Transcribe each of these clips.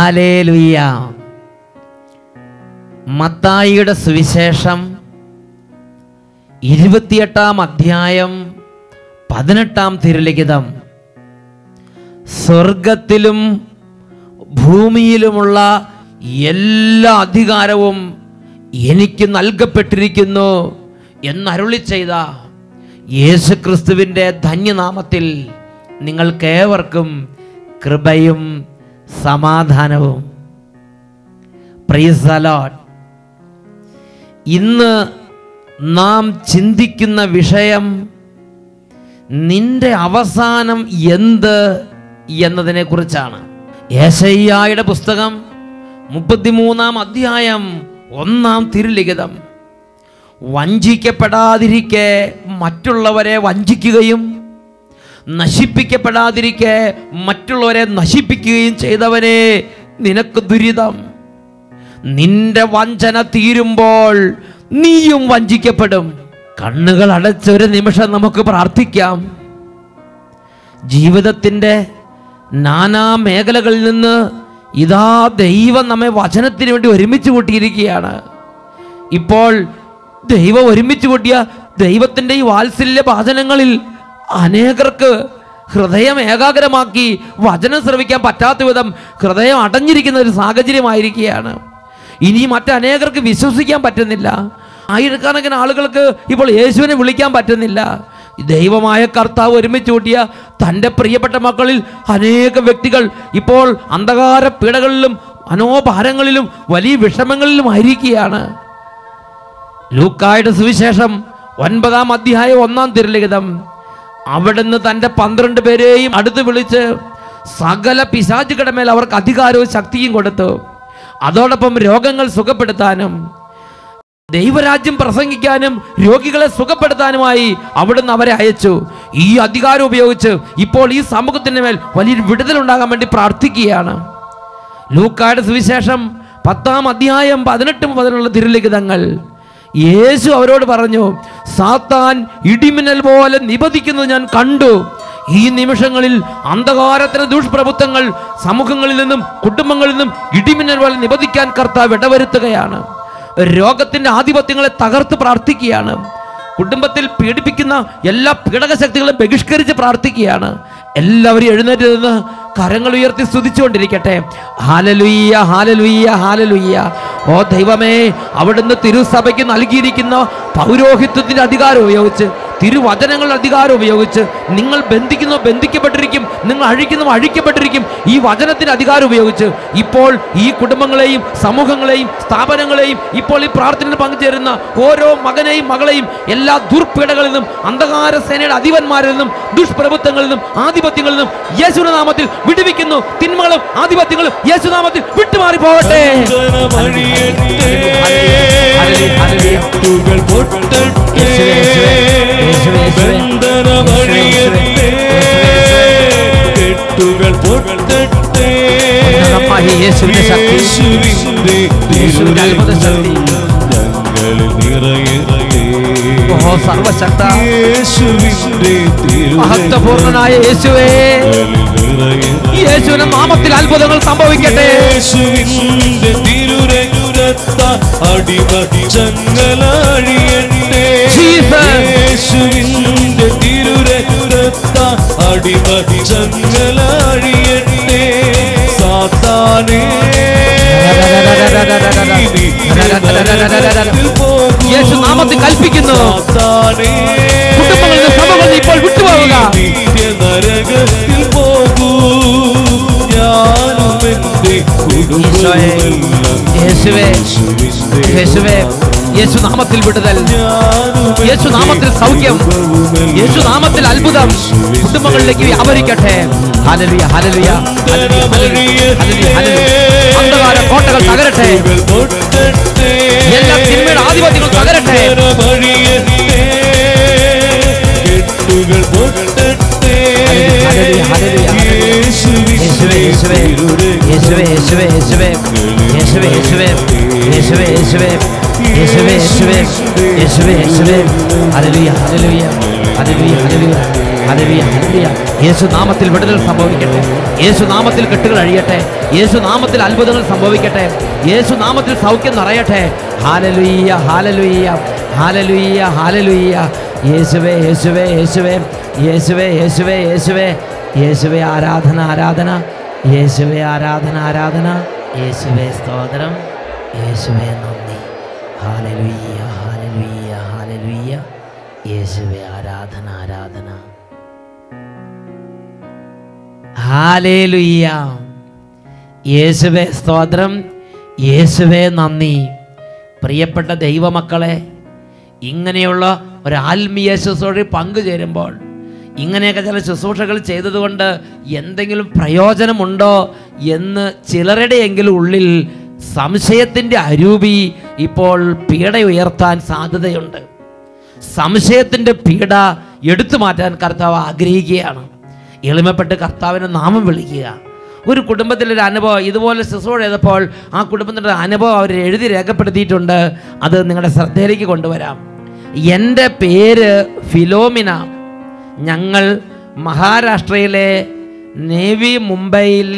Hallelujah മത്തായിയുടെ സുവിശേഷം ഇരുപത്തിയെട്ടാം അധ്യായം പതിനെട്ടാം തിരുലിഖിതം സ്വർഗത്തിലും ഭൂമിയിലുമുള്ള എല്ലാ അധികാരവും എനിക്ക് നൽകപ്പെട്ടിരിക്കുന്നു എന്നരുളി ചെയ്ത യേശുക്രിസ്തുവിൻ്റെ ധന്യനാമത്തിൽ നിങ്ങൾക്കേവർക്കും കൃപയും സമാധാനവും പ്രൈസ് അലോട്ട് ഇന്ന് നാം ചിന്തിക്കുന്ന വിഷയം നിന്റെ അവസാനം എന്ത് എന്നതിനെ കുറിച്ചാണ് ഏശയ്യായുടെ പുസ്തകം മുപ്പത്തിമൂന്നാം അധ്യായം ഒന്നാം തിരുലിഖിതം വഞ്ചിക്കപ്പെടാതിരിക്കെ മറ്റുള്ളവരെ വഞ്ചിക്കുകയും നശിപ്പിക്കപ്പെടാതിരിക്കെ മറ്റുള്ളവരെ നശിപ്പിക്കുകയും ചെയ്തവനെ നിനക്ക് ദുരിതം നിന്റെ വഞ്ചന തീരുമ്പോൾ നീയും വഞ്ചിക്കപ്പെടും കണ്ണുകൾ അടച്ചൊരു നിമിഷം നമുക്ക് പ്രാർത്ഥിക്കാം ജീവിതത്തിൻ്റെ നാനാ മേഖലകളിൽ നിന്ന് ഇതാ ദൈവം നമ്മെ വചനത്തിന് വേണ്ടി ഒരുമിച്ച് കൂട്ടിയിരിക്കുകയാണ് ഇപ്പോൾ ദൈവം ഒരുമിച്ച് കൂട്ടിയ ദൈവത്തിൻ്റെ ഈ വാത്സല്യ വാചനങ്ങളിൽ അനേകർക്ക് ഹൃദയം ഏകാഗ്രമാക്കി വചനം ശ്രവിക്കാൻ പറ്റാത്ത വിധം ഹൃദയം അടഞ്ഞിരിക്കുന്ന ഒരു സാഹചര്യമായിരിക്കുകയാണ് ഇനി മറ്റനേകർക്ക് വിശ്വസിക്കാൻ പറ്റുന്നില്ല ആയിരക്കണക്കിന് ആളുകൾക്ക് ഇപ്പോൾ യേശുവിനെ വിളിക്കാൻ പറ്റുന്നില്ല ദൈവമായ കർത്താവ് ഒരുമിച്ച് കൂട്ടിയ തൻ്റെ പ്രിയപ്പെട്ട മക്കളിൽ അനേക വ്യക്തികൾ ഇപ്പോൾ അന്ധകാര പീഡകളിലും മനോഭാരങ്ങളിലും വലിയ വിഷമങ്ങളിലും ആയിരിക്കുകയാണ് ലൂക്കായുടെ സുവിശേഷം ഒൻപതാം അധ്യായം ഒന്നാം തിരുലിഖിതം അവിടുന്ന് തൻ്റെ പന്ത്രണ്ട് പേരെയും അടുത്ത് വിളിച്ച് സകല പിശാചുകളുടെ മേൽ അവർക്ക് അധികാരവും ശക്തിയും കൊടുത്തു അതോടൊപ്പം രോഗങ്ങൾ സുഖപ്പെടുത്താനും ദൈവരാജ്യം പ്രസംഗിക്കാനും രോഗികളെ സുഖപ്പെടുത്താനുമായി അവിടുന്ന് അവരെ അയച്ചു ഈ അധികാരം ഉപയോഗിച്ച് ഇപ്പോൾ ഈ സമൂഹത്തിന് മേൽ വലിയൊരു വിടുതലുണ്ടാകാൻ വേണ്ടി പ്രാർത്ഥിക്കുകയാണ് ലൂക്കായുടെ സുവിശേഷം പത്താം അധ്യായം പതിനെട്ട് മുതലുള്ള തിരുലിഖിതങ്ങൾ യേശു അവരോട് പറഞ്ഞു സാത്താൻ ഇടിമിന്നൽ പോലെ നിബദിക്കുന്നത് ഞാൻ കണ്ടു ഈ നിമിഷങ്ങളിൽ അന്ധകാരത്തിന് ദുഷ്പ്രഭുത്വങ്ങൾ സമൂഹങ്ങളിൽ നിന്നും കുടുംബങ്ങളിൽ നിന്നും ഇടിമിന്നൽ പോലെ നിബദിക്കാൻ കർത്താവ് ഇടവരുത്തുകയാണ് രോഗത്തിന്റെ ആധിപത്യങ്ങളെ തകർത്ത് പ്രാർത്ഥിക്കുകയാണ് കുടുംബത്തിൽ പീഡിപ്പിക്കുന്ന എല്ലാ പീഡക ശക്തികളെ ബഹിഷ്കരിച്ച് പ്രാർത്ഥിക്കുകയാണ് എല്ലാവരും എഴുന്നേറ്റ് നിന്ന് കരങ്ങൾ ഉയർത്തി സ്തുതിച്ചുകൊണ്ടിരിക്കട്ടെ ഹാലലുയ്യ ഹാലലുയ്യ ഹാലലുയ്യ ഓ ദൈവമേ അവിടുന്ന് തിരുസഭയ്ക്ക് നൽകിയിരിക്കുന്ന പൗരോഹിത്വത്തിന്റെ അധികാരം ഉപയോഗിച്ച് തിരുവചനങ്ങളുടെ അധികാരം ഉപയോഗിച്ച് നിങ്ങൾ ബന്ധിക്കുന്നു ബന്ധിക്കപ്പെട്ടിരിക്കും നിങ്ങൾ അഴിക്കുന്നു അഴിക്കപ്പെട്ടിരിക്കും ഈ വചനത്തിന്റെ അധികാരം ഉപയോഗിച്ച് ഇപ്പോൾ ഈ കുടുംബങ്ങളെയും സമൂഹങ്ങളെയും സ്ഥാപനങ്ങളെയും ഇപ്പോൾ ഈ പ്രാർത്ഥനയിൽ പങ്കുചേരുന്ന ഓരോ മകനെയും മകളെയും എല്ലാ ദുർപീഡകളിൽ നിന്നും അന്ധകാര സേനയുടെ അധിപന്മാരിൽ നിന്നും ദുഷ്പ്രഭുത്വങ്ങളിൽ നിന്നും ആധിപത്യങ്ങളിൽ നിന്നും യേശുവിന്റെ നാമത്തിൽ വിടുവിക്കുന്നു തിന്മകളും ആധിപത്യങ്ങളും യേശുനാമത്തിൽ വിട്ടുമാറി പോകട്ടെ കെട്ടുകൾ പൊട്ടട്ടെ യേശുവേ, യേശുവേ, യേശുവേ, യേശുവേ. ബന്ധനമഴിയട്ടെ കെട്ടുകൾ പൊട്ടട്ടെ ഉന്നതമായ യേശുവിന്റെ ശക്തി. യേശുവിന്റെ യേശുവിന്റെ അത്ഭുത ശക്തി. ഞങ്ങളിൽ നിറയട്ടെ ഓ സർവശക്ത യേശുവിന്റെ മഹത്വപൂർണനായ യേശുവേ യേശുവിന്റെ നാമത്തിൽ അത്ഭുതങ്ങൾ സംഭവിക്കട്ടെ യേശുവിന്റെ തിരുരയുരത്ത അടിമതി ചങ്ങലഴിയട്ടെ Jesus. യേശുവിന്റെ തിരുരയുരത്ത അടിമതി ചങ്ങലഴിയട്ടെ സാത്താനേ നീ നരകത്തിൽ പോകു. യേശു നാമത്തിൽ കൽപ്പിക്കുന്നു സാത്താനേ കുടുംബങ്ങളിൽ നിന്ന് സമൂഹങ്ങളിൽ നിന്ന് ഇപ്പോൾ വിട്ടുപോവുക. നിത്യ നരകത്തിൽ പോകൂ ഞാനും എന്റെ കുടുംബവുമെല്ലാം യേശുവേ യേശുവിന്റെ യേശുവേ യേശു നാമത്തിൽ വിടുതൽ ഞാനും യേശു നാമത്തിൽ സൗഖ്യം യേശു നാമത്തിൽ അത്ഭുതം കുടുംബങ്ങളിലേക്ക് വ്യാപരിക്കട്ടെ ഹല്ലേലൂയ ഹല്ലേലൂയ ഹല്ലേലൂയ ഹല്ലേലൂയ ഹല്ലേലൂയ ഹല്ലേലൂയ അന്ധകാര കോട്ടകൾ തകരട്ടെ എല്ലാ തിന്മയുടെ ആധിപത്യങ്ങൾ തകരട്ടെ കെട്ടുകൾ പൊട്ടട്ടെ ഹല്ലേലൂയ, ഹല്ലേലൂയ, ഹല്ലേലൂയ. യേശുവേ യേശുവേ യേശുവേ യേശുവേ യേശുവേ യേശുവേ യേശുവേ യേശുവേ യേശുവേ യേശുവേ യേശുവേ യേശുവേ യേശുവേ ഹല്ലേലൂയ ഹല്ലേലൂയ ഹല്ലേലൂയ ഹല്ലേലൂയ ഹല്ലേലൂയ ഹല്ലേലൂയ യേശു നാമത്തിൽ വിടുതൽ സംഭവിക്കട്ടെ യേശു നാമത്തിൽ കെട്ടുകൾ അഴിയട്ടെ യേശു നാമത്തിൽ അത്ഭുതങ്ങൾ സംഭവിക്കട്ടെ യേശു നാമത്തിൽ സൗഖ്യം നിറയട്ടെ ഹാലലുയ്യ ഹാലലുയ്യ ഹാലലുയ്യ ഹാലലുയ്യ യേശുവേ യേശുവേ യേശുവേ യേശുവേ യേശുവേ യേശുവേ യേശുവേ ആരാധന ആരാധന യേശുവേ ആരാധന ആരാധന യേശുവേ സ്തോത്രം യേശുവേ നന്ദി ഹാലലുയ്യ ഹാലലുയ്യ ഹാലലുയ്യ യേശുവേ ആരാധന ആരാധന ഹാലേലുയ്യ യേശുവേ സ്തോത്രം യേശുവേ നന്ദി പ്രിയപ്പെട്ട ദൈവമക്കളെ ഇങ്ങനെയുള്ള ഒരു ആത്മീയ ശുശ്രൂഷയിൽ പങ്കുചേരുമ്പോൾ ഇങ്ങനെയൊക്കെ ചില ശുശ്രൂഷകൾ ചെയ്തതുകൊണ്ട് എന്തെങ്കിലും പ്രയോജനമുണ്ടോ എന്ന് ചിലരുടെയെങ്കിലും ഉള്ളിൽ സംശയത്തിൻ്റെ അരൂപി ഇപ്പോൾ പീഡ ഉയർത്താൻ സാധ്യതയുണ്ട് സംശയത്തിൻ്റെ പീഡ എടുത്തു മാറ്റാൻ കർത്താവ് ആഗ്രഹിക്കുകയാണ് എളിമപ്പെട്ട് കർത്താവിനെ നാമം വിളിക്കുക ഒരു കുടുംബത്തിലൊരു അനുഭവം ഇതുപോലെ ശുശ്രൂഷ ചെയ്തപ്പോൾ ആ കുടുംബത്തിൻ്റെ അനുഭവം അവർ എഴുതി രേഖപ്പെടുത്തിയിട്ടുണ്ട് അത് നിങ്ങളുടെ ശ്രദ്ധയിലേക്ക് കൊണ്ടുവരാം എൻ്റെ പേര് ഫിലോമിന ഞങ്ങൾ മഹാരാഷ്ട്രയിലെ നേവി മുംബൈയിൽ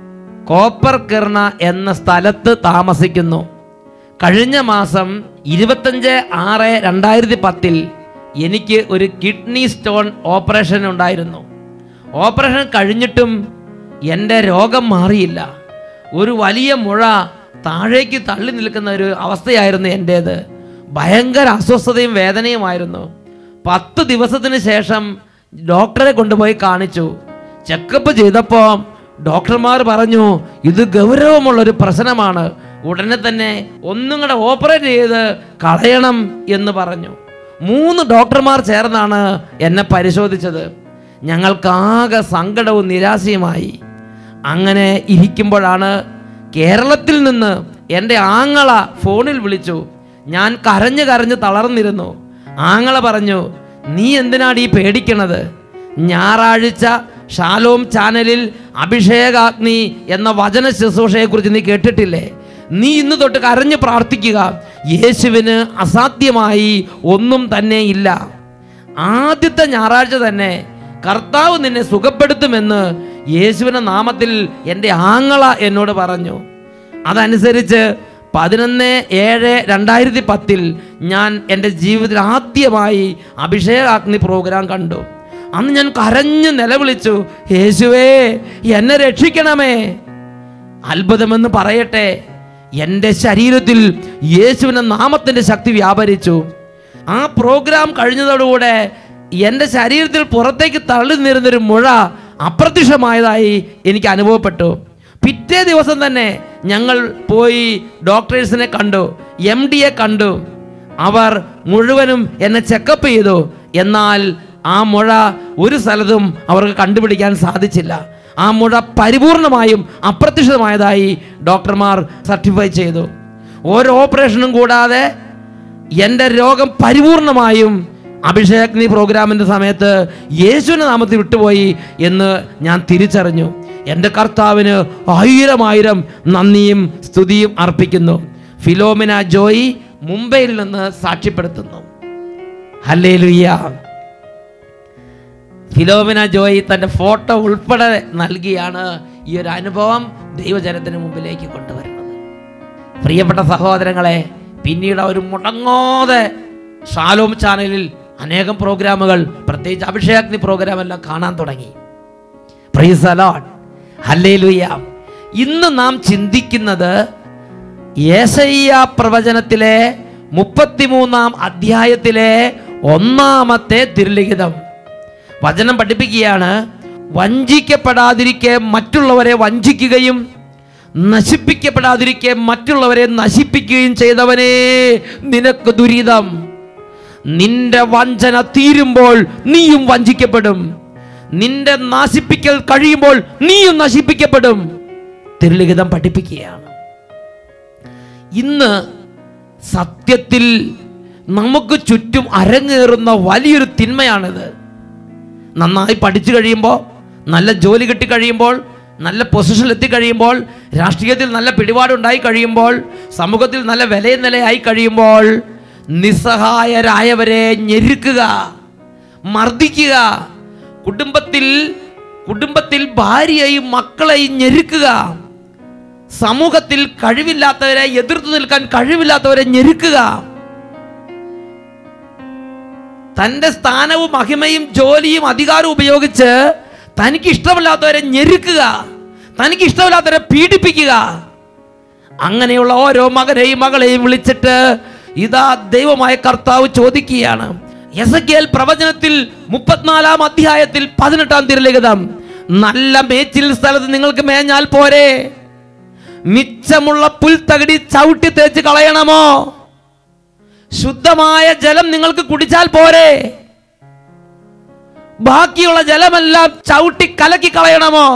കോപ്പർ കിർണ എന്ന സ്ഥലത്ത് താമസിക്കുന്നു കഴിഞ്ഞ മാസം ഇരുപത്തഞ്ച് ആറ് രണ്ടായിരത്തി പത്തിൽ എനിക്ക് ഒരു കിഡ്നി സ്റ്റോൺ ഓപ്പറേഷൻ ഉണ്ടായിരുന്നു ഓപ്പറേഷൻ കഴിഞ്ഞിട്ടും എൻ്റെ രോഗം മാറിയില്ല ഒരു വലിയ മുഴ താഴേക്ക് തള്ളി നിൽക്കുന്ന ഒരു അവസ്ഥയായിരുന്നു എൻ്റേത് ഭയങ്കര അസ്വസ്ഥതയും വേദനയുമായിരുന്നു പത്ത് ദിവസത്തിന് ശേഷം ഡോക്ടറെ കൊണ്ടുപോയി കാണിച്ചു ചെക്കപ്പ് ചെയ്തപ്പോൾ ഡോക്ടർമാർ പറഞ്ഞു ഇത് ഗൗരവമുള്ളൊരു പ്രശ്നമാണ് ഉടനെ തന്നെ ഒന്നും കൂടെ ഓപ്പറേറ്റ് ചെയ്ത് കളയണം എന്ന് പറഞ്ഞു മൂന്ന് ഡോക്ടർമാർ ചേർന്നാണ് എന്നെ പരിശോധിച്ചത് ഞങ്ങൾക്കാകെ സങ്കടവും നിരാശയുമായി അങ്ങനെ ഇരിക്കുമ്പോഴാണ് കേരളത്തിൽ നിന്ന് എൻ്റെ ആങ്ങള ഫോണിൽ വിളിച്ചു ഞാൻ കരഞ്ഞു കരഞ്ഞ് തളർന്നിരുന്നു ആങ്ങള പറഞ്ഞു നീ എന്തിനാണ് ഈ പേടിക്കണത് ഞായറാഴ്ച ഷാലോം ചാനലിൽ അഭിഷേകാഗ്നി എന്ന വചന ശുശ്രൂഷയെക്കുറിച്ച് നീ കേട്ടിട്ടില്ലേ നീ ഇന്ന് തൊട്ട് കരഞ്ഞ് പ്രാർത്ഥിക്കുക യേശുവിന് അസാധ്യമായി ഒന്നും തന്നെ ഇല്ല ആദ്യത്തെ ഞായറാഴ്ച തന്നെ കർത്താവ് നിന്നെ സുഖപ്പെടുത്തുമെന്ന് യേശുവിൻ്റെ നാമത്തിൽ എൻ്റെ ആങ്ങള എന്നോട് പറഞ്ഞു അതനുസരിച്ച് പതിനൊന്ന് ഏഴ് രണ്ടായിരത്തി പത്തിൽ ഞാൻ എൻ്റെ ജീവിതത്തിൽ ആദ്യമായി അഭിഷേകാഗ്നി പ്രോഗ്രാം കണ്ടു അന്ന് ഞാൻ കരഞ്ഞു നിലവിളിച്ചു യേശുവേ എന്നെ രക്ഷിക്കണമേ അത്ഭുതമെന്ന് പറയട്ടെ എൻ്റെ ശരീരത്തിൽ യേശുവിൻ്റെ നാമത്തിൻ്റെ ശക്തി വ്യാപരിച്ചു ആ പ്രോഗ്രാം കഴിഞ്ഞതോടുകൂടെ എൻ്റെ ശരീരത്തിൽ പുറത്തേക്ക് തള്ളി നിന്നിരുന്നൊരു മുഴ അപ്രത്യക്ഷമായതായി എനിക്ക് അനുഭവപ്പെട്ടു പിറ്റേ ദിവസം തന്നെ ഞങ്ങൾ പോയി ഡോക്ടേഴ്സിനെ കണ്ടു എം ഡിയെ കണ്ടു അവർ മുഴുവനും എന്നെ ചെക്കപ്പ് ചെയ്തു എന്നാൽ ആ മുഴ ഒരു സ്ഥലത്തും അവർക്ക് കണ്ടുപിടിക്കാൻ സാധിച്ചില്ല ആ മുഴ പരിപൂർണമായും അപ്രത്യക്ഷിതമായതായി ഡോക്ടർമാർ സർട്ടിഫൈ ചെയ്തു ഓരോ ഓപ്പറേഷനും കൂടാതെ എൻ്റെ രോഗം പരിപൂർണമായും അഭിഷേക്നി പ്രോഗ്രാമിൻ്റെ സമയത്ത് യേശുവിൻ്റെ നാമത്തിൽ വിട്ടുപോയി എന്ന് ഞാൻ തിരിച്ചറിഞ്ഞു എൻ്റെ കർത്താവിന് ആയിരം ആയിരം നന്ദിയും സ്തുതിയും അർപ്പിക്കുന്നു ഫിലോമിന ജോയി മുംബൈയിൽ നിന്ന് സാക്ഷ്യപ്പെടുത്തുന്നു ഹല്ലേലുയ്യ ഫിലോമിന ജോയി തൻ്റെ ഫോട്ടോ ഉൾപ്പെടെ നൽകിയാണ് ഈ ഒരു അനുഭവം ദൈവജനത്തിന് മുമ്പിലേക്ക് കൊണ്ടുവരുന്നത് പ്രിയപ്പെട്ട സഹോദരങ്ങളെ പിന്നീട് അവർ മുടങ്ങാതെ ഷാലോം ചാനലിൽ അനേകം പ്രോഗ്രാമുകൾ പ്രത്യേകിച്ച് അഭിഷേകാഗ്നി പ്രോഗ്രാം എല്ലാം കാണാൻ തുടങ്ങി പ്രൈസ് അലോട്ട് ഹല്ലേലൂയ ഇന്ന് നാം ചിന്തിക്കുന്നത് യേശയ്യ പ്രവചനത്തിലെ മുപ്പത്തിമൂന്നാം അധ്യായത്തിലെ ഒന്നാമത്തെ തിരുലിഖിതം വചനം പഠിപ്പിക്കുകയാണ് വഞ്ചിക്കപ്പെടാതിരിക്കെ മറ്റുള്ളവരെ വഞ്ചിക്കുകയും നശിപ്പിക്കപ്പെടാതിരിക്കെ മറ്റുള്ളവരെ നശിപ്പിക്കുകയും ചെയ്തവനേ നിനക്ക് ദുരിതം നിന്റെ വഞ്ചന തീരുമ്പോൾ നീയും വഞ്ചിക്കപ്പെടും നിന്റെ നാശിപ്പിക്കൽ കഴിയുമ്പോൾ നീയും നശിപ്പിക്കപ്പെടും തിരുലിഖിതം പഠിപ്പിക്കുകയാണ് ഇന്ന് സത്യത്തിൽ നമുക്ക് ചുറ്റും അരങ്ങേറുന്ന വലിയൊരു തിന്മയാണിത് നന്നായി പഠിച്ചു കഴിയുമ്പോൾ നല്ല ജോലി കിട്ടി കഴിയുമ്പോൾ നല്ല പൊസിഷനിൽ എത്തിക്കഴിയുമ്പോൾ രാഷ്ട്രീയത്തിൽ നല്ല പിടിപാടുണ്ടായി കഴിയുമ്പോൾ സമൂഹത്തിൽ നല്ല വിലയും നിലയായി കഴിയുമ്പോൾ നിസ്സഹായരായവരെ ഞെരുക്കുക മർദ്ദിക്കുക കുടുംബത്തിൽ കുടുംബത്തിൽ ഭാര്യയെയും മക്കളെയും ഞെരുക്കുക സമൂഹത്തിൽ കഴിവില്ലാത്തവരെ എതിർത്ത് നിൽക്കാൻ കഴിവില്ലാത്തവരെ ഞെരുക്കുക തന്റെ സ്ഥാനവും മഹിമയും ജോലിയും അധികാരവും ഉപയോഗിച്ച് തനിക്ക് ഇഷ്ടമില്ലാത്തവരെ ഞെരുക്കുക തനിക്ക് ഇഷ്ടമില്ലാത്തവരെ പീഡിപ്പിക്കുക അങ്ങനെയുള്ള ഓരോ മകനെയും മകളെയും വിളിച്ചിട്ട് ഇതാ ദൈവമായ കർത്താവ് ചോദിക്കുകയാണ് എസക്കിയൽ പ്രവചനത്തിൽ മുപ്പത്തിനാലാം അധ്യായത്തിൽ പതിനെട്ടാം തിരലിഖിതം നല്ല മേച്ചിൽ സ്ഥലത്ത് നിങ്ങൾക്ക് മേഞ്ഞാൽ പോരെ മിച്ചമുള്ള പുൽത്തകടി ചവിട്ടി തേച്ച് കളയണമോ ശുദ്ധമായ ജലം നിങ്ങൾക്ക് കുടിച്ചാൽ പോരെ ബാക്കിയുള്ള ജലമെല്ലാം ചവിട്ടി കലക്കി കളയണമോ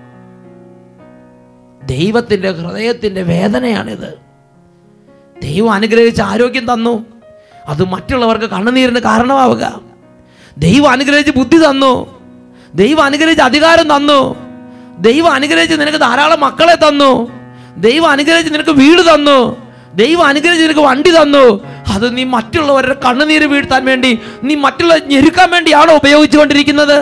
ദൈവത്തിന്റെ ഹൃദയത്തിന്റെ വേദനയാണിത് ദൈവം അനുഗ്രഹിച്ച് ആരോഗ്യം തന്നു അത് മറ്റുള്ളവർക്ക് കണ്ണുനീരിന് കാരണമാവുക ദൈവം അനുഗ്രഹിച്ച് ബുദ്ധി തന്നു ദൈവം അനുഗ്രഹിച്ച് അധികാരം തന്നു ദൈവം അനുഗ്രഹിച്ച് നിനക്ക് ധാരാളം മക്കളെ തന്നു ദൈവം അനുഗ്രഹിച്ച് നിനക്ക് വീട് തന്നു ദൈവം അനുഗ്രഹിച്ച് നിനക്ക് വണ്ടി തന്നു അത് നീ മറ്റുള്ളവരുടെ കണ്ണുനീര് വീഴ്ത്താൻ വേണ്ടി നീ മറ്റുള്ളവരെ ഞെരുക്കാൻ വേണ്ടിയാണോ ഉപയോഗിച്ചുകൊണ്ടിരിക്കുന്നത്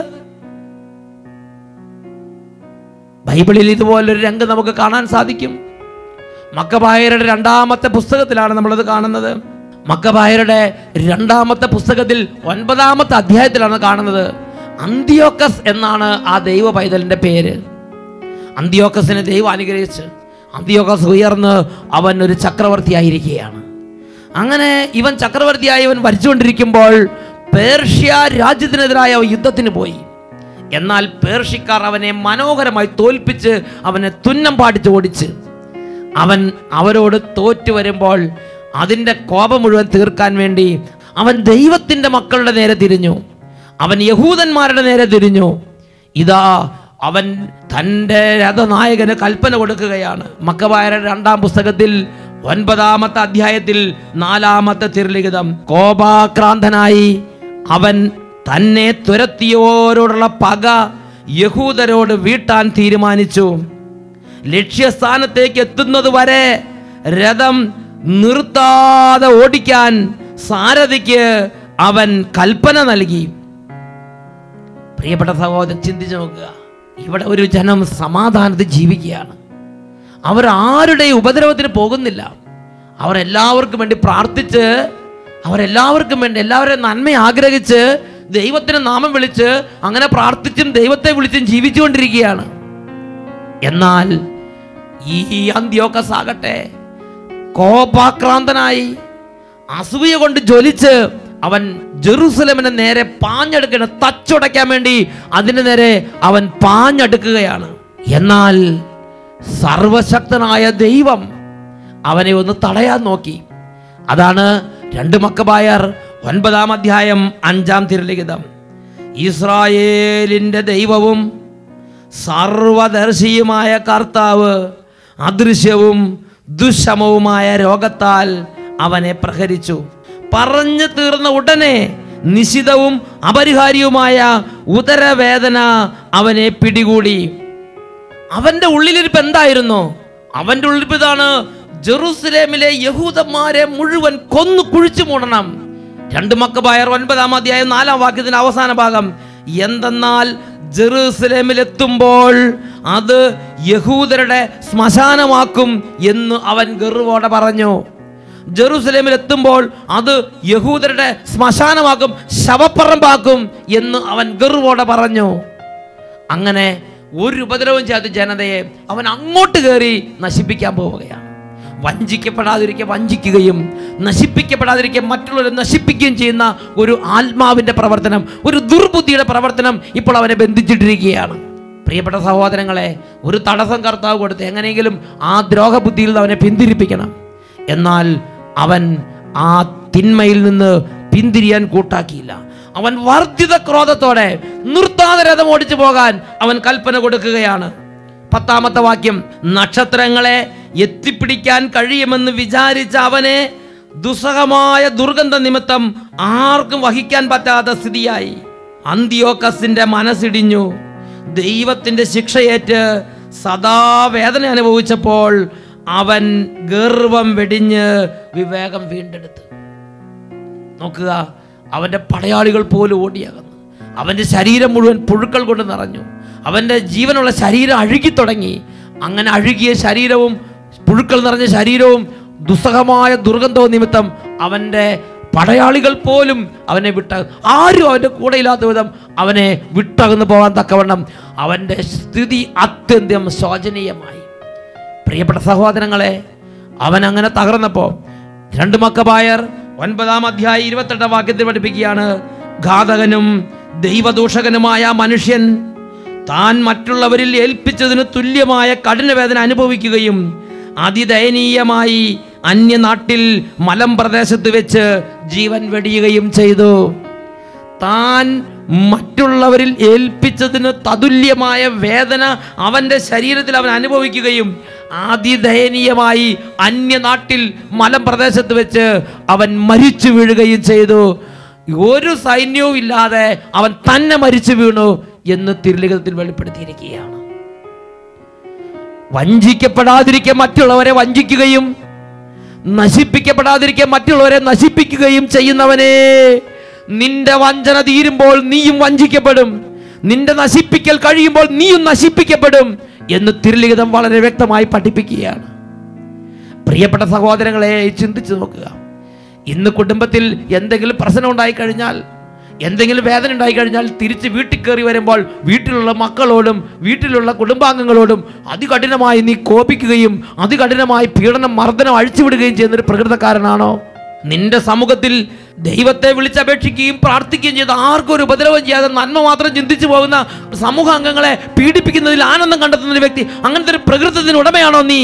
ബൈബിളിൽ ഇതുപോലൊരു രംഗം നമുക്ക് കാണാൻ സാധിക്കും മക്കബായരുടെ രണ്ടാമത്തെ പുസ്തകത്തിലാണ് നമ്മളത് കാണുന്നത് മക്കബായരുടെ രണ്ടാമത്തെ പുസ്തകത്തിൽ ഒൻപതാമത്തെ അധ്യായത്തിലാണ് കാണുന്നത് അന്ത്യോക്കസ് എന്നാണ് ആ ദൈവ പൈതലിന്റെ പേര് അന്ത്യോക്കസിനെ ദൈവം അനുഗ്രഹിച്ച് അന്ത്യോക്കസ് ഉയർന്ന് അവൻ ഒരു ചക്രവർത്തിയായിരിക്കുകയാണ് അങ്ങനെ ഇവൻ ചക്രവർത്തിയായി ഇവൻ ഭരിച്ചുകൊണ്ടിരിക്കുമ്പോൾ പേർഷ്യ രാജ്യത്തിനെതിരായ അവൻ യുദ്ധത്തിന് പോയി എന്നാൽ പേർഷ്യക്കാർ അവനെ മനോഹരമായി തോൽപ്പിച്ച് അവനെ തുന്നം പാടിച്ച് ഓടിച്ച് അവൻ അവരോട് തോറ്റു വരുമ്പോൾ അതിൻ്റെ കോപം മുഴുവൻ തീർക്കാൻ വേണ്ടി അവൻ ദൈവത്തിൻ്റെ മക്കളുടെ നേരെ തിരിഞ്ഞു അവൻ യഹൂദന്മാരുടെ നേരെ തിരിഞ്ഞു ഇതാ അവൻ തൻ്റെ രഥനായകന് കൽപ്പന കൊടുക്കുകയാണ് മക്കവായരുടെ രണ്ടാം പുസ്തകത്തിൽ ഒൻപതാമത്തെ അധ്യായത്തിൽ നാലാമത്തെ തിരുലിഖിതം കോപാക്രാന്തനായി അവൻ തന്നെ തുരത്തിയവരോടുള്ള പക യഹൂദരോട് വീട്ടാൻ തീരുമാനിച്ചു ലക്ഷ്യസ്ഥാനത്തേക്ക് എത്തുന്നത് വരെ രഥം നിർത്താതെ ഓടിക്കാൻ സാരഥിക്ക് അവൻ കൽപ്പന നൽകി പ്രിയപ്പെട്ട സഹോദരൻ ചിന്തിച്ചു നോക്കുക ഇവിടെ ഒരു ജനം സമാധാനത്തിൽ ജീവിക്കുകയാണ് അവർ ആരുടെയും ഉപദ്രവത്തിന് പോകുന്നില്ല അവർ എല്ലാവർക്കും വേണ്ടി പ്രാർത്ഥിച്ച് അവരെല്ലാവർക്കും വേണ്ടി എല്ലാവരുടെയും നന്മ ആഗ്രഹിച്ച് ദൈവത്തിന് നാമം വിളിച്ച് അങ്ങനെ പ്രാർത്ഥിച്ചും ദൈവത്തെ വിളിച്ചും ജീവിച്ചുകൊണ്ടിരിക്കുകയാണ് എന്നാൽ ഈ അന്ത്യോക്കസ് ആകട്ടെ കോപാക്രാന്തനായി അസൂയ കൊണ്ട് ജ്വലിച്ച് അവൻ ജെറുസലമിനെ നേരെ പാഞ്ഞെടുക്കണം തച്ചുടയ്ക്കാൻ വേണ്ടി അതിന് നേരെ അവൻ പാഞ്ഞെടുക്കുകയാണ് എന്നാൽ സർവശക്തനായ ദൈവം അവനെ ഒന്ന് തടയാൻ നോക്കി അതാണ് രണ്ട് മക്കബായർ ഒൻപതാം അധ്യായം അഞ്ചാം തിരലിഖിതം ഇസ്രായേലിൻ്റെ ദൈവവും സർവദർശിയുമായ കർത്താവ് അദൃശ്യവും ദുശമവുമായ രോഗത്താൽ അവനെ പ്രഹരിച്ചു പറഞ്ഞു തീർന്ന ഉടനെ നിശിതവും അപരിഹാര്യവുമായ ഉദരവേദന അവനെ പിടികൂടി അവന്റെ ഉള്ളിലിരിപ്പ് എന്തായിരുന്നു അവന്റെ ഉള്ളിലിരിപ്പ് ഇതാണ് ജെറുസലേമിലെ യഹൂദന്മാരെ മുഴുവൻ കൊന്നു കുഴിച്ചു മൂടണം രണ്ട് മക്കബായർ ഒൻപതാം അധ്യായം നാലാം വാക്യത്തിന്റെ അവസാന ഭാഗം എന്തെന്നാൽ ജെറൂസലേമിൽ എത്തുമ്പോൾ അത് യഹൂദരുടെ ശ്മശാനമാക്കും എന്ന് അവൻ ഗർവോടെ പറഞ്ഞു ജെറൂസലേമിൽ എത്തുമ്പോൾ അത് യഹൂദരുടെ ശ്മശാനമാക്കും ശവപ്പറമ്പാക്കും എന്ന് അവൻ ഗർവോടെ പറഞ്ഞു അങ്ങനെ ഒരു ഉപദ്രവം ചെയ്യാത്ത ജനതയെ അവൻ അങ്ങോട്ട് കയറി നശിപ്പിക്കാൻ പോവുകയാണ് വഞ്ചിക്കപ്പെടാതിരിക്കെ വഞ്ചിക്കുകയും നശിപ്പിക്കപ്പെടാതിരിക്കെ മറ്റുള്ളവരെ നശിപ്പിക്കുകയും ചെയ്യുന്ന ഒരു ആത്മാവിൻ്റെ പ്രവർത്തനം ഒരു ദുർബുദ്ധിയുടെ പ്രവർത്തനം ഇപ്പോൾ അവനെ ബന്ധിച്ചിട്ടിരിക്കുകയാണ് പ്രിയപ്പെട്ട സഹോദരങ്ങളെ ഒരു തടസ്സം കർത്താവ് കൊടുത്ത് എങ്ങനെയെങ്കിലും ആ ദ്രോഹബുദ്ധിയിൽ നിന്ന് അവനെ പിന്തിരിപ്പിക്കണം എന്നാൽ അവൻ ആ തിന്മയിൽ നിന്ന് പിന്തിരിയാൻ കൂട്ടാക്കിയില്ല അവൻ വർദ്ധിത ക്രോധത്തോടെ നിർത്താതെ രഥം ഓടിച്ചു പോകാൻ അവൻ കൽപ്പന കൊടുക്കുകയാണ് പത്താമത്തെ വാക്യം നക്ഷത്രങ്ങളെ എത്തിപ്പിടിക്കാൻ കഴിയുമെന്ന് വിചാരിച്ച അവനെ ദുസ്സഹമായ ദുർഗന്ധ നിമിത്തം ആർക്കും വഹിക്കാൻ പറ്റാത്ത സ്ഥിതിയായി അന്ത്യോക്കസിന്റെ മനസ്സിടിഞ്ഞു ദൈവത്തിന്റെ ശിക്ഷയേറ്റ് സദാ വേദന അനുഭവിച്ചപ്പോൾ അവൻ ഗർവം വെടിഞ്ഞ് വിവേകം വീണ്ടെടുത്തു നോക്കുക അവൻ്റെ പടയാളികൾ പോലും ഓടിയകന്നു അവൻ്റെ ശരീരം മുഴുവൻ പുഴുക്കൾ കൊണ്ട് നിറഞ്ഞു അവൻ്റെ ജീവനുള്ള ശരീരം അഴുകി തുടങ്ങി അങ്ങനെ അഴുകിയ ശരീരവും പുഴുക്കൾ നിറഞ്ഞ ശരീരവും ദുസ്സഹമായ ദുർഗന്ധവും നിമിത്തം അവൻ്റെ പടയാളികൾ പോലും അവനെ വിട്ട ആരും അവൻ്റെ കൂടെ ഇല്ലാത്ത വിധം അവനെ വിട്ടകന്നു പോകാൻ തക്കവണ്ണം അവൻ്റെ സ്ഥിതി അത്യന്തം ശോചനീയമായി പ്രിയപ്പെട്ട സഹോദരങ്ങളെ അവൻ അങ്ങനെ തകർന്നപ്പോൾ രണ്ട് മക്കബായർ ഒൻപതാം അധ്യായം ഇരുപത്തെട്ടാം വാക്യത്തിൽ പഠിപ്പിക്കുകയാണ് ഘാതകനും ദൈവദൂഷകനുമായ ആ മനുഷ്യൻ താൻ മറ്റുള്ളവരിൽ ഏൽപ്പിച്ചതിന് തുല്യമായ കഠിനവേദന അനുഭവിക്കുകയും അതിദയനീയമായി അന്യനാട്ടിൽ മലം പ്രദേശത്ത് വെച്ച് ജീവൻ വെടിയുകയും ചെയ്തു താൻ മറ്റുള്ളവരിൽ ഏൽപ്പിച്ചതിന് തതുല്യമായ വേദന അവൻ്റെ ശരീരത്തിൽ അവൻ അനുഭവിക്കുകയും അതിദയനീയമായി അന്യനാട്ടിൽ മലമ്പ്രദേശത്ത് വെച്ച് അവൻ മരിച്ചു വീഴുകയും ചെയ്തു ഒരു സൈന്യവും ഇല്ലാതെ അവൻ തന്നെ മരിച്ചു വീണു എന്ന് തിരുലിഖിതത്തിൽ വെളിപ്പെടുത്തിയിരിക്കുകയാണ് വഞ്ചിക്കപ്പെടാതിരിക്കാൻ മറ്റുള്ളവരെ വഞ്ചിക്കുകയും നശിപ്പിക്കപ്പെടാതിരിക്കാൻ മറ്റുള്ളവരെ നശിപ്പിക്കുകയും ചെയ്യുന്നവനെ നിന്റെ വഞ്ചന തീരുമ്പോൾ നീയും വഞ്ചിക്കപ്പെടും നിന്റെ നശിപ്പിക്കൽ കഴിയുമ്പോൾ നീയും നശിപ്പിക്കപ്പെടും എന്ന് തിരുലിഖിതം വളരെ വ്യക്തമായി പഠിപ്പിക്കുകയാണ് പ്രിയപ്പെട്ട സഹോദരങ്ങളെ ചിന്തിച്ചു നോക്കുക ഇന്ന് കുടുംബത്തിൽ എന്തെങ്കിലും പ്രശ്നം ഉണ്ടായി കഴിഞ്ഞാൽ എന്തെങ്കിലും വേദന ഉണ്ടായി കഴിഞ്ഞാൽ തിരിച്ച് വീട്ടിൽ കയറി വരുമ്പോൾ വീട്ടിലുള്ള മക്കളോടും വീട്ടിലുള്ള കുടുംബാംഗങ്ങളോടും അതികഠിനമായി നീ കോപിക്കുകയും അതികഠിനമായി പീഡനം മർദ്ദനം അഴിച്ചുവിടുകയും ചെയ്യുന്ന ഒരു പ്രകൃതക്കാരനാണോ നിന്റെ സമൂഹത്തിൽ ദൈവത്തെ വിളിച്ചപേക്ഷിക്കുകയും പ്രാർത്ഥിക്കുകയും ചെയ്ത് ആർക്കും ഒരു ഉപദ്രവം ചെയ്യാതെ നന്മ മാത്രം ചിന്തിച്ചു പോകുന്ന സമൂഹ അംഗങ്ങളെ പീഡിപ്പിക്കുന്നതിൽ ആനന്ദം കണ്ടെത്തുന്ന ഒരു വ്യക്തി അങ്ങനത്തെ ഒരു പ്രകൃതത്തിന് ഉടമയാണോ നീ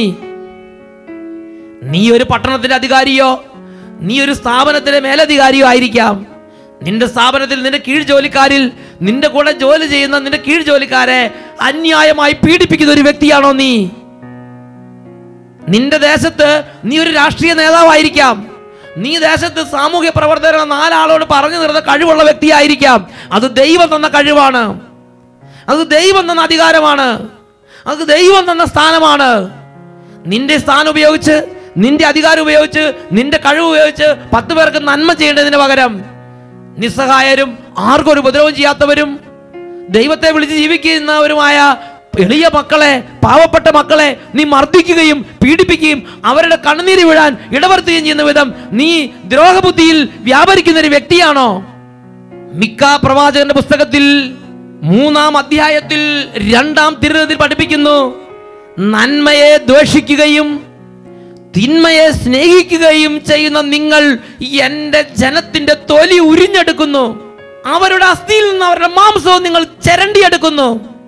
നീ ഒരു പട്ടണത്തിന്റെ അധികാരിയോ നീ ഒരു സ്ഥാപനത്തിലെ മേലധികാരിയോ ആയിരിക്കാം നിന്റെ സ്ഥാപനത്തിൽ നിന്റെ കീഴ് ജോലിക്കാരിൽ നിന്റെ കൂടെ ജോലി ചെയ്യുന്ന നിന്റെ കീഴ് ജോലിക്കാരെ അന്യായമായി പീഡിപ്പിക്കുന്ന ഒരു വ്യക്തിയാണോ നീ നിന്റെ ദേശത്ത് നീ ഒരു രാഷ്ട്രീയ നേതാവായിരിക്കാം നീ ദേശത്ത് സാമൂഹ്യ പ്രവർത്തകർ നാലാളോട് പറഞ്ഞു നിർന്ന കഴിവുള്ള വ്യക്തിയായിരിക്കാം അത് ദൈവം തന്ന കഴിവാണ് അത് ദൈവം തന്ന അധികാരമാണ് അത് ദൈവം തന്ന സ്ഥാനമാണ് നിന്റെ സ്ഥാനം ഉപയോഗിച്ച് നിന്റെ അധികാരം ഉപയോഗിച്ച് നിന്റെ കഴിവ് ഉപയോഗിച്ച് പത്ത് പേർക്ക് നന്മ ചെയ്യേണ്ടതിന് പകരം നിസ്സഹായരും ആർക്കും ഒരു ഉപദ്രവം ചെയ്യാത്തവരും ദൈവത്തെ വിളിച്ച് ജീവിക്കുന്നവരുമായ എളിയ മക്കളെ പാവപ്പെട്ട മക്കളെ നീ മർദ്ദിക്കുകയും പീഡിപ്പിക്കുകയും അവരുടെ കണ്ണുനീര് വീഴാൻ ഇടവരുത്തുകയും ചെയ്യുന്ന വിധം നീ ദ്രോഹബുദ്ധിയിൽ വ്യാപരിക്കുന്ന ഒരു വ്യക്തിയാണോ മിക്ക പ്രവാചകന്റെ പുസ്തകത്തിൽ മൂന്നാം അധ്യായത്തിൽ രണ്ടാം തിരുനത്തിൽ പഠിപ്പിക്കുന്നു നന്മയെ ദ്വേഷിക്കുകയും തിന്മയെ സ്നേഹിക്കുകയും ചെയ്യുന്ന നിങ്ങൾ എൻ്റെ ജനത്തിന്റെ തൊലി ഉരിഞ്ഞെടുക്കുന്നു അവരുടെ അസ്ഥിയിൽ നിന്ന് അവരുടെ മാംസവും നിങ്ങൾ ചിരണ്ടിയെടുക്കുന്നു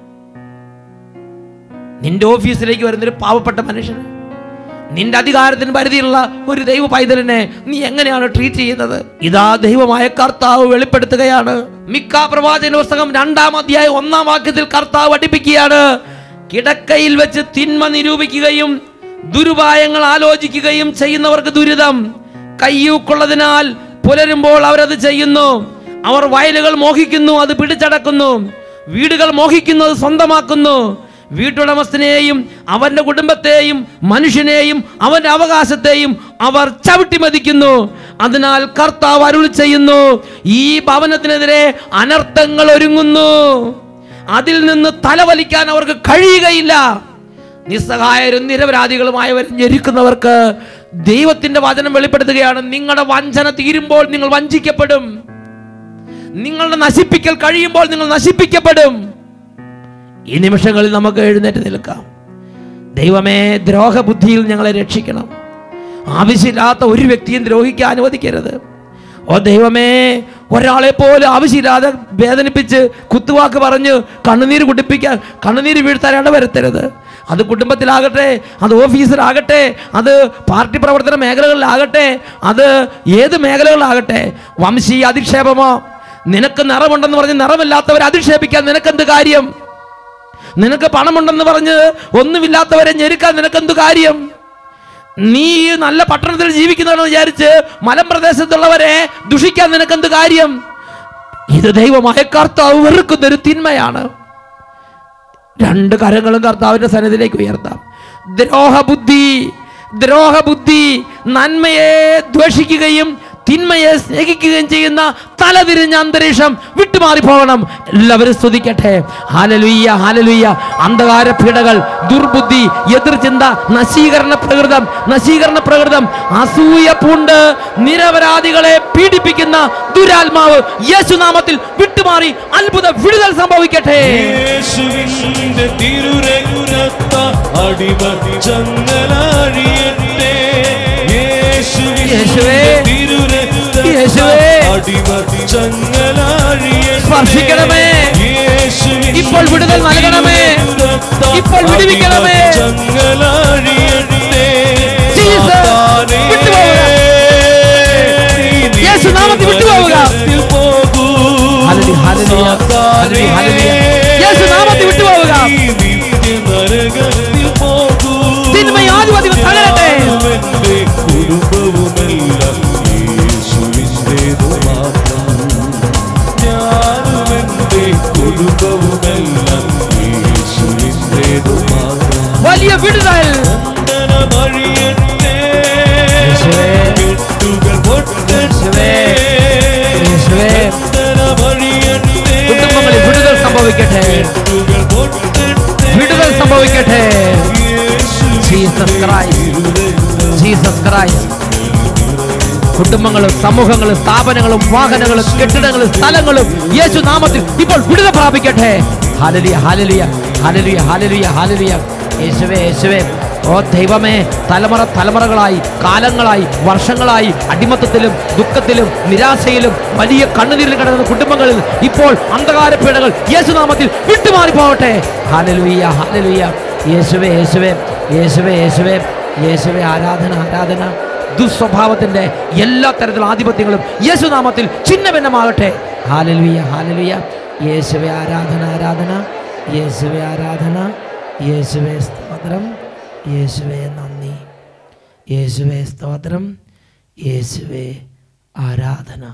നിന്റെ ഓഫീസിലേക്ക് വരുന്ന ഒരു പാവപ്പെട്ട മനുഷ്യൻ നിന്റെ അധികാരത്തിന് പരിധിയുള്ള ഒരു ദൈവ പൈതലിനെ നീ എങ്ങനെയാണ് ട്രീറ്റ് ചെയ്യുന്നത് ഇതാ ദൈവമായ കർത്താവ് വെളിപ്പെടുത്തുകയാണ് മിക്ക പ്രവാചന പുസ്തകം രണ്ടാം അധ്യായം ഒന്നാം വാക്യത്തിൽ കർത്താവ് പഠിപ്പിക്കുകയാണ് കിടക്കയിൽ വെച്ച് തിന്മ നിരൂപിക്കുകയും ദുരുപായങ്ങൾ ആലോചിക്കുകയും ചെയ്യുന്നവർക്ക് ദുരിതം കയ്യൂക്കുള്ളതിനാൽ പുലരുമ്പോൾ അവരത് ചെയ്യുന്നു അവർ വയലുകൾ മോഹിക്കുന്നു അത് പിടിച്ചടക്കുന്നു വീടുകൾ മോഹിക്കുന്നു അത് സ്വന്തമാക്കുന്നു വീട്ടുടമസ്ഥനെയും അവന്റെ കുടുംബത്തെയും മനുഷ്യനെയും അവന്റെ അവകാശത്തെയും അവർ ചവിട്ടി മതിക്കുന്നു അതിനാൽ കർത്താവ് അരുൾ ചെയ്യുന്നു ഈ ഭവനത്തിനെതിരെ അനർത്ഥങ്ങൾ ഒരുങ്ങുന്നു അതിൽ നിന്ന് തലവലിക്കാൻ അവർക്ക് കഴിയുകയില്ല നിസ്സഹായരും നിരപരാധികളുമായവർ ഞെരുക്കുന്നവർക്ക് ദൈവത്തിന്റെ വചനം വെളിപ്പെടുത്തുകയാണ് നിങ്ങളുടെ വഞ്ചന തീരുമ്പോൾ നിങ്ങൾ വഞ്ചിക്കപ്പെടും നിങ്ങളുടെ നശിപ്പിക്കൽ കഴിയുമ്പോൾ നിങ്ങൾ നശിപ്പിക്കപ്പെടും ഈ നിമിഷങ്ങളിൽ നമുക്ക് എഴുന്നേറ്റ് നിൽക്കാം ദൈവമേ ദ്രോഹബുദ്ധിയിൽ ഞങ്ങളെ രക്ഷിക്കണം ആവശ്യമില്ലാത്ത ഒരു വ്യക്തിയും ദ്രോഹിക്കാൻ അനുവദിക്കരുത് ഓ ദൈവമേ ഒരാളെ പോലും ആവശ്യമില്ലാതെ വേദനിപ്പിച്ച് കുത്തുവാക്ക് പറഞ്ഞ് കണ്ണുനീര് കുടിപ്പിക്കാൻ കണ്ണുനീര് വീഴ്ത്താൻ ഇടവരുത്തരുത് അത് കുടുംബത്തിലാകട്ടെ അത് ഓഫീസിലാകട്ടെ അത് പാർട്ടി പ്രവർത്തന മേഖലകളിലാകട്ടെ അത് ഏത് മേഖലകളിലാകട്ടെ വംശീയ അധിക്ഷേപമോ നിനക്ക് നിറമുണ്ടെന്ന് പറഞ്ഞ് നിറമില്ലാത്തവരെ അധിക്ഷേപിക്കാൻ നിനക്കെന്ത് കാര്യം നിനക്ക് പണമുണ്ടെന്ന് പറഞ്ഞ് ഒന്നുമില്ലാത്തവരെ ഞെരുക്കാൻ നിനക്കെന്ത് കാര്യം നീ ഈ നല്ല പട്ടണത്തിൽ ജീവിക്കുന്നവരെന്ന് വിചാരിച്ച് മലമ്പ്രദേശത്തുള്ളവരെ ദുഷിക്കാൻ നിനക്കെന്ത് കാര്യം ഇത് ദൈവമായ കർത്താവ് വെറുക്കുന്ന ഒരു തിന്മയാണ് രണ്ട് കരങ്ങളും കർത്താവിന്റെ സന്നിധിയിലേക്ക് ഉയർത്താം ദ്രോഹബുദ്ധി ദ്രോഹബുദ്ധി നന്മയെ ദ്വേഷിക്കുകയും തിന്മയെ സ്നേഹിക്കുകയും ചെയ്യുന്ന തലതിരിഞ്ഞ അന്തരീക്ഷം വിട്ടുമാറി പോകണം എല്ലാവരും സ്തുതിക്കട്ടെ ഹാലലുയ്യ ഹാലലുയ്യ അന്ധകാര പീഡകൾ ദുർബുദ്ധി എതിർചിന്ത നശീകരണ പ്രകൃതം നശീകരണ പ്രകൃതം അസൂയ പൂണ്ട് നിരപരാധികളെ പീഡിപ്പിക്കുന്ന ദുരാത്മാവ് യേശുനാമത്തിൽ വിട്ടുമാറി അത്ഭുത വിടുതൽ സംഭവിക്കട്ടെ യേശുവിന്റെ തിരുരകുരത്ത അടിമ ചങ്ങലാഴിയട്ടെ യേശുവിന്റെ യേശുവേ. തിരുരക്തത്ത യേശുവേ. അടിമ ചങ്ങലാഴിയട്ടെ സ്പർശിക്കണമേ. യേശുവിന്റെ ഇപ്പോൾ വിടുതൽ നൽകണമേ. തിരുരക്തത്ത ഇപ്പോൾ വിടുവിക്കണമേ. അടിമ ചങ്ങലാഴിയട്ടെ ജീസസ്. സാത്താനേ, വിട്ടുപോവുക. നീ യേശുനാമത്തിൽ വിട്ടുപോവുക. നരകത്തിൽ പോകൂ. ഹല്ലേലൂയ, ഹല്ലേലൂയ, ഹല്ലേലൂയ, ഹല്ലേലൂയ. യേശുനാമത്തിൽ വിട്ടുപോവുക. നീ നിത്യനരകത്തിൽ പോകൂ. തിന്മയാധിപതികൾ തകരട്ടെ. ഞാനുമെന്റെ കുടുംബവുമെല്ലാം യേശുവിന്റേതു മാത്രം. ഞാനുമെന്റെ കുടുംബവുമെല്ലാം യേശുവിന്റേതു മാത്രം. വലിയ വിടുതൽ വന്ദനമഴിയട്ടെ. യേശുവേ. കെട്ടുകൾ പൊട്ടട്ടെ. യേശുവേ. യേശുവേ. വന്ദനമഴിയട്ടെ. കുടുംബങ്ങളിൽ വിടുതൽ സംഭവിക്കട്ടെ കെട്ടുകൾ പൊട്ടട്ടെ. വിടുതൽ സംഭവിക്കട്ടെ യേശുവിൻ ജീസസ് ക്രൈസ്റ്റ് ജീസസ് ക്രൈസ്റ്റ് കുടുംബങ്ങളും സമൂഹങ്ങളും സ്ഥാപനങ്ങളും വാഹനങ്ങളും കെട്ടിടങ്ങളും സ്ഥലങ്ങളും യേശു നാമത്തിൽ ഇപ്പോൾ വിടുതൽ പ്രാപിക്കട്ടെ ഹാലലിയ ഹാലലിയ ഹാലലിയ ഹാലലിയ ഹാലലിയ യേശുവേ യേശുവേ ഓ ദൈവമേ തലമുറ തലമുറകളായി കാലങ്ങളായി വർഷങ്ങളായി അടിമത്തത്തിലും ദുഃഖത്തിലും നിരാശയിലും വലിയ കണ്ണുനീരിൽ കിടക്കുന്ന കുടുംബങ്ങളിൽ ഇപ്പോൾ അന്ധകാര പീഡകൾ യേശുനാമത്തിൽ വിട്ടുമാറി പോകട്ടെ ഹാലലുയ്യ ഹാലലുയ്യ യേശുവേ യേശുവേ യേശുവേ യേശുവേ യേശുവേ ആരാധന ആരാധന ദുസ്വഭാവത്തിന്റെ എല്ലാ തരത്തിലുള്ള ആധിപത്യങ്ങളും യേശുനാമത്തിൽ ചിഹ്നഭിന്നമാകട്ടെ ഹാലലുയ്യ ഹാലലുയ്യ യേശുവേ ആരാധന ആരാധന യേശുവേ ആരാധന യേശുവേ സ്തോത്രം യേശുവേ നന്ദി യേശുവേ സ്തോത്രം യേശുവേ ആരാധന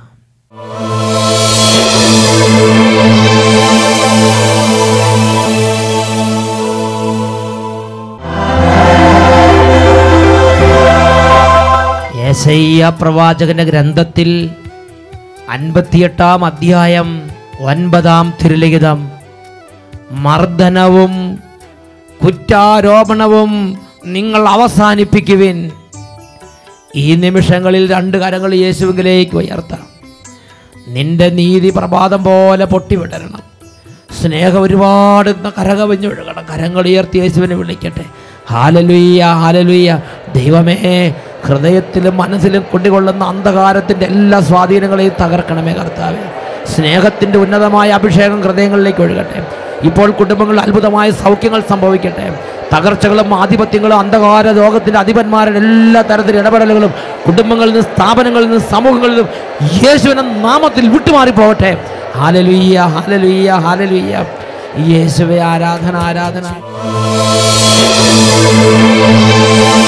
യേശയ്യ പ്രവാചകന്റെ ഗ്രന്ഥത്തിൽ അൻപത്തിയെട്ടാം അധ്യായം ഒൻപതാം തിരുലിഖിതം മർദ്ദനവും കുറ്റാരോപണവും നിങ്ങൾ അവസാനിപ്പിക്കുവിൻ ഈ നിമിഷങ്ങളിൽ രണ്ട് കരങ്ങൾ യേശുവിലേക്ക് ഉയർത്താം നിന്റെ നീതി പ്രഭാതം പോലെ പൊട്ടിവിടരണം സ്നേഹം ഒരുപാട് കരകവിഞ്ഞൊഴുകണം കരങ്ങൾ ഉയർത്തി യേശുവിനെ വിളിക്കട്ടെ ഹാലലുയ്യ ഹാലലുയ്യ ദൈവമേ ഹൃദയത്തിലും മനസ്സിലും കൊണ്ടുകൊള്ളുന്ന അന്ധകാരത്തിൻ്റെ എല്ലാ സ്വാധീനങ്ങളെയും തകർക്കണമേ കർത്താവേ സ്നേഹത്തിൻ്റെ ഉന്നതമായ അഭിഷേകം ഹൃദയങ്ങളിലേക്ക് ഒഴുകട്ടെ ഇപ്പോൾ കുടുംബങ്ങളിൽ അത്ഭുതമായ സൗഖ്യങ്ങൾ സംഭവിക്കട്ടെ തകർച്ചകളും ആധിപത്യങ്ങളും അന്ധകാര ലോകത്തിൻ്റെ അധിപന്മാരുടെ എല്ലാ തരത്തിലുള്ള ഇടപെടലുകളും കുടുംബങ്ങളിൽ നിന്ന് സ്ഥാപനങ്ങളിൽ നിന്ന് സമൂഹങ്ങളിൽ നിന്നും യേശുവിനെ നാമത്തിൽ വിട്ടുമാറി പോകട്ടെ ഹാലലുയ്യ ഹാലലുയ്യ ഹാലലുയ്യ യേശുവെ ആരാധന ആരാധന